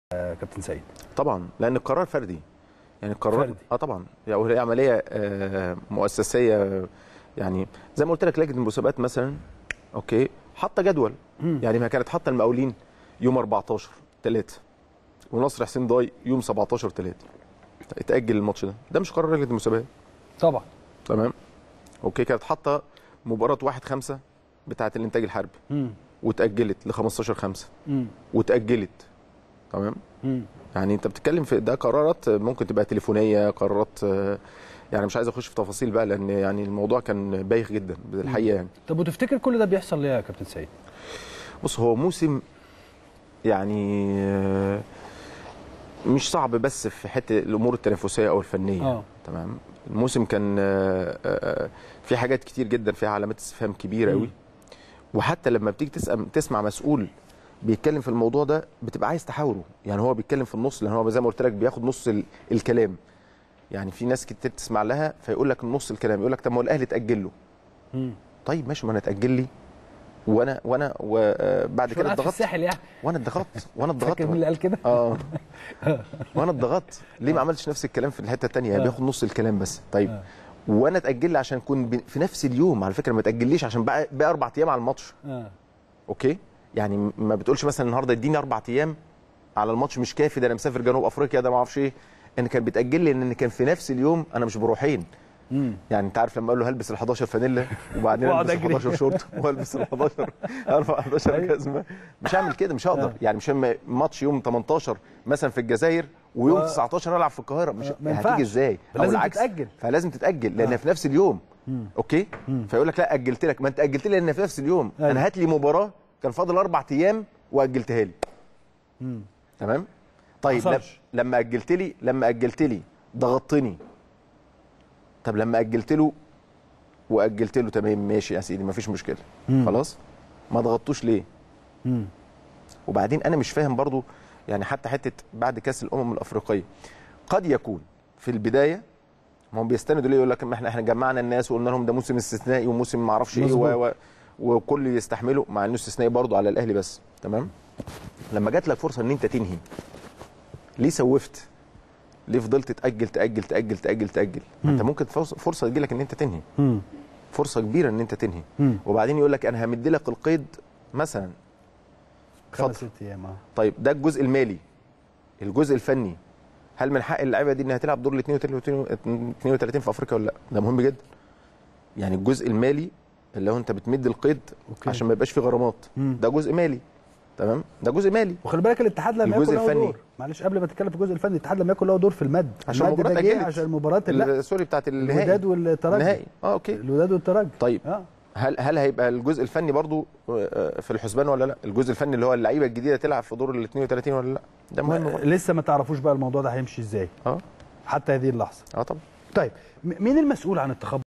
آه، كابتن سيد طبعا لان القرار فردي يعني القرار فردي. اه طبعا يعني هي عمليه آه، مؤسسيه يعني زي ما قلت لك لجنه المسابقات مثلا اوكي حاطه جدول يعني ما كانت حاطه المقاولين يوم 14 3 ونصر حسين ضاي يوم 17 3 اتاجل الماتش ده ده مش قرار لجنه المسابقات طبعا تمام اوكي كانت حاطه مباراه 1 5 بتاعه الانتاج الحربي مم. واتاجلت ل 15 5 مم. واتاجلت تمام مم. يعني انت بتتكلم في ده قرارات ممكن تبقى تليفونيه قرارات آه، يعني مش عايز اخش في تفاصيل بقى لان يعني الموضوع كان بايخ جدا بالحقيقه يعني طب وتفتكر كل ده بيحصل ليه يا كابتن سيد؟ بص هو موسم يعني آه، مش صعب بس في حته الامور التنافسيه او الفنيه اه تمام الموسم كان آه، آه، في حاجات كتير جدا فيها علامات استفهام كبيره مم. قوي وحتى لما بتيجي تسأل تسمع مسؤول بيتكلم في الموضوع ده بتبقى عايز تحاوره يعني هو بيتكلم في النص لان هو زي ما قلت لك بياخد نص ال- الكلام يعني في ناس كتير تسمع لها فيقول لك نص الكلام يقول لك طب ما هو الاهلي اتاجل له مم. طيب ماشي ما انا اتاجل لي وانا وانا وبعد شو كده قاعد في اتضغطت الساحل يعني وانا اتضغطت وانا فاكر اتضغطت مين اللي قال كده؟ اه وانا اتضغطت ليه ما عملتش نفس الكلام في الحته الثانيه آه. بياخد نص الكلام بس طيب آه. وانا اتاجل لي عشان اكون ب- في نفس اليوم على فكره ما تاجليش عشان بقى بقى اربع ايام على الماتش اه اوكي يعني ما بتقولش مثلا النهارده اديني اربع ايام على الماتش مش كافي ده انا مسافر جنوب افريقيا ده ما اعرفش ايه ان كان بيتاجل لي ان كان في نفس اليوم انا مش بروحين مم. يعني انت عارف لما اقول له هلبس ال 11 فانيلا وبعدين واقعد البس ال أجري. 11 شورت والبس ال 11 ارفع 11 أيوة. جزمه مش هعمل كده مش هقدر آه. يعني مش هم ماتش يوم 18 مثلا في الجزائر ويوم و- 19 العب في القاهره مش آه، ما هتيجي ينفعش. ازاي او لازم العكس تتأجل. فلازم تتاجل لان آه. في نفس اليوم مم. اوكي مم. فيقول لك لا اجلت لك ما انت اجلت لي لان في نفس اليوم أيوة. انا هات لي مباراه كان فاضل اربع ايام واجلتها لي مم. تمام طيب لم- حصلش. لما اجلت لي لما اجلت لي ضغطتني طب لما اجلت له واجلت له تمام ماشي يا سيدي مفيش مشكله مم. خلاص ما ضغطتوش ليه مم. وبعدين انا مش فاهم برضو يعني حتى حته بعد كاس الامم الافريقيه قد يكون في البدايه ما هم بيستندوا ليه يقول لك ما احنا احنا جمعنا الناس وقلنا لهم ده موسم استثنائي وموسم ما اعرفش ايه مظبوط. و... و... وكل يستحمله مع انه استثنائي برضو على الاهلي بس تمام لما جات لك فرصه ان انت تنهي ليه سوفت ليه فضلت تاجل تاجل تاجل تاجل تاجل ما انت مم. ممكن فرص- فرصه تجي لك ان انت تنهي مم. فرصه كبيره ان انت تنهي مم. وبعدين يقول لك انا همد لك القيد مثلا خمس اتفضل. ست ايام اه طيب ده الجزء المالي الجزء الفني هل من حق اللعيبه دي انها تلعب دور ال 32 32 في افريقيا ولا لا ده مهم جدا يعني الجزء المالي اللي هو انت بتمد القيد أوكي. عشان ما يبقاش فيه غرامات مم. ده جزء مالي تمام ده جزء مالي وخلي بالك الاتحاد لما الجزء يكون له الفني. دور معلش قبل ما تتكلم في الجزء الفني الاتحاد لما يكون له دور في المد عشان المد المباراه ده جه اتاجلت عشان المباراه لا ال- سوري بتاعت النهائي الوداد والترجي النهائي اه اوكي الوداد والترجي طيب اه هل هل هيبقى الجزء الفني برضو آه، في الحسبان ولا لا الجزء الفني اللي هو اللعيبه الجديده تلعب في دور ال 32 ولا لا ده مهم برضو. لسه ما تعرفوش بقى الموضوع ده هيمشي ازاي اه حتى هذه اللحظه اه طبعا طيب م- مين المسؤول عن التخبط